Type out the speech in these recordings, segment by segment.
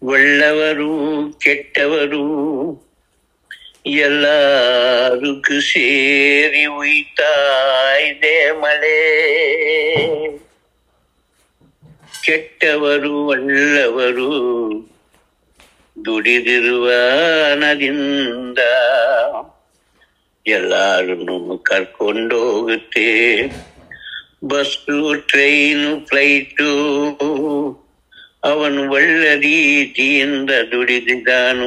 ಒಳ್ಳೆವರು ಕೆಟ್ಟವರು ಎಲ್ಲರಿಗೂ ಸೇರಿ ಉಯ್ತಾ ಇದೆ ಮಳೆ ಕೆಟ್ಟವರು ಒಳ್ಳೆವರು ದುಡಿದಿರುವ ಹಣದಿಂದ ಎಲ್ಲಾರನ್ನು ಕರ್ಕೊಂಡೋಗುತ್ತೆ ಬಸ್ಸು ಟ್ರೈನು ಫ್ಲೈಟು ಅವನು ಒಳ್ಳೆ ರೀತಿಯಿಂದ ದುಡಿದಿದ್ದಾನು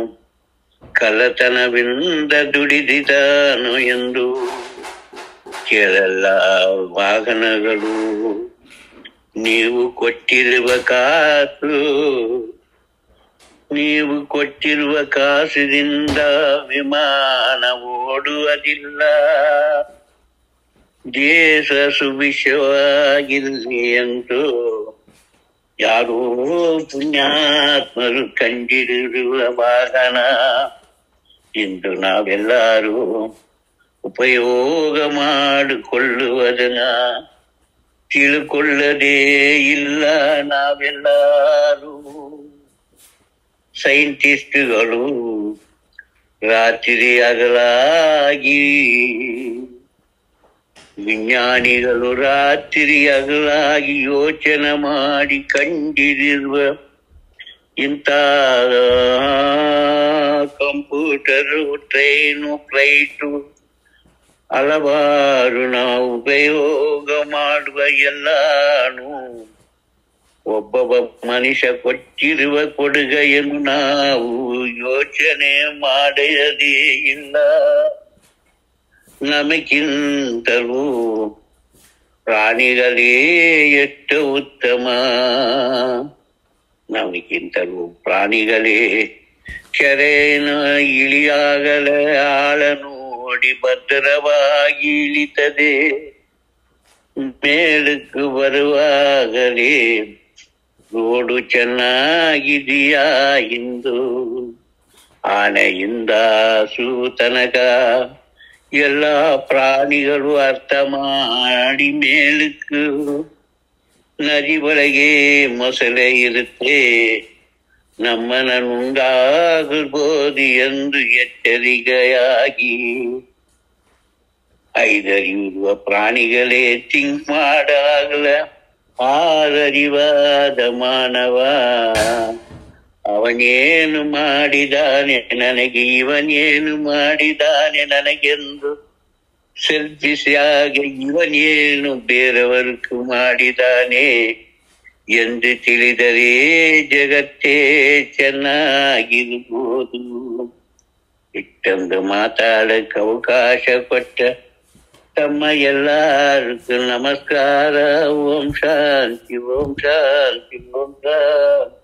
ಕಳ್ಳತನವಿಂದ ದುಡಿದಿದ್ದಾನು ಎಂದು ಕೇಳಲ್ಲ ವಾಹನಗಳು ನೀವು ಕೊಟ್ಟಿರುವ ಕಾಸು ನೀವು ಕೊಟ್ಟಿರುವ ಕಾಸಿನಿಂದ ವಿಮಾನ ಓಡುವುದಿಲ್ಲ ದೇಶ ಸುಭಿಕ್ಷವಾಗಿರಲಿ ಎಂದು ಯಾರೋ ಪುಣ್ಯಾತ್ಮರು ಕಂಡಿರುವ ವಾಹನ ಇಂದು ನಾವೆಲ್ಲರೂ ಉಪಯೋಗ ಮಾಡಿಕೊಳ್ಳುವುದನ್ನ ತಿಳ್ಕೊಳ್ಳದೇ ಇಲ್ಲ ನಾವೆಲ್ಲರೂ ಸೈಂಟಿಸ್ಟ್ಗಳು ರಾತ್ರಿ ಹಗಲಾಗಿ ವಿಜ್ಞಾನಿಗಳು ರಾತ್ರಿ ಹಗಲಾಗಿ ಯೋಚನೆ ಮಾಡಿ ಕಂಡಿರುವ ಇಂಥ ಕಂಪ್ಯೂಟರು ಟ್ರೈನು ಫ್ಲೈಟು ಹಲವಾರು ನಾವು ಉಪಯೋಗ ಮಾಡುವ ಎಲ್ಲಾನು ಒಬ್ಬೊಬ್ಬ ಮನುಷ್ಯ ಕೊಟ್ಟಿರುವ ಕೊಡುಗೆಯನ್ನು ನಾವು ಯೋಚನೆ ಮಾಡದೇ ಇಲ್ಲ ನಮಗಿಂತಲೂ ಪ್ರಾಣಿಗಳೇ ಎಷ್ಟು ಉತ್ತಮ ನಮಗಿಂತಲೂ ಪ್ರಾಣಿಗಳೇ ಕೆರೆನ ಇಳಿಯಾಗಲ ಆಳ ನೋಡಿ ಭದ್ರವಾಗಿ ಇಳಿತದೆ ಮೇಲಕ್ಕೆ ಬರುವಾಗಲೇ ರೋಡು ಚೆನ್ನಾಗಿದೆಯಾ ಎಂದು ಆನೆಯಿಂದ ಸೂತನಕ ಎಲ್ಲ ಪ್ರಾಣಿಗಳು ಅರ್ಥ ಮಾಡಿ ಮೇಲಕ್ಕೆ ನದಿ ಒಳಗೆ ಮೊಸಳೆ ಇರುತ್ತೆ ನಮ್ಮನ ನುಂಗಾಗಬಹುದು ಎಂದು ಎಚ್ಚರಿಕೆಯಾಗಿ ಐದರಿಯುವ ಪ್ರಾಣಿಗಳೇ ಥಿಂಕ್ ಮಾಡಾಗಲ ಆದರಿವಾದ ಮಾನವ ಅವನೇನು ಮಾಡಿದಾನೆ ನನಗೆ ಇವನೇನು ಮಾಡಿದಾನೆ ನನಗೆಂದು ಸೆಲ್ಫಿಸಿಯಾಗಿ ಇವನೇನು ಬೇರೆಯವರ್ಗೂ ಮಾಡಿದಾನೆ ಎಂದು ತಿಳಿದರೆ ಜಗತ್ತೇ ಚೆನ್ನಾಗಿರ್ಬೋದು ಇಷ್ಟೊಂದು ಮಾತಾಡಕ್ಕೆ ಅವಕಾಶ ಕೊಟ್ಟ ತಮ್ಮ ಎಲ್ಲರಿಗೂ ನಮಸ್ಕಾರ ಓಂ ಶಾಂತಿ ಓಂ ಶಾಂತಿ ಓಂ ಶಾಂತಿ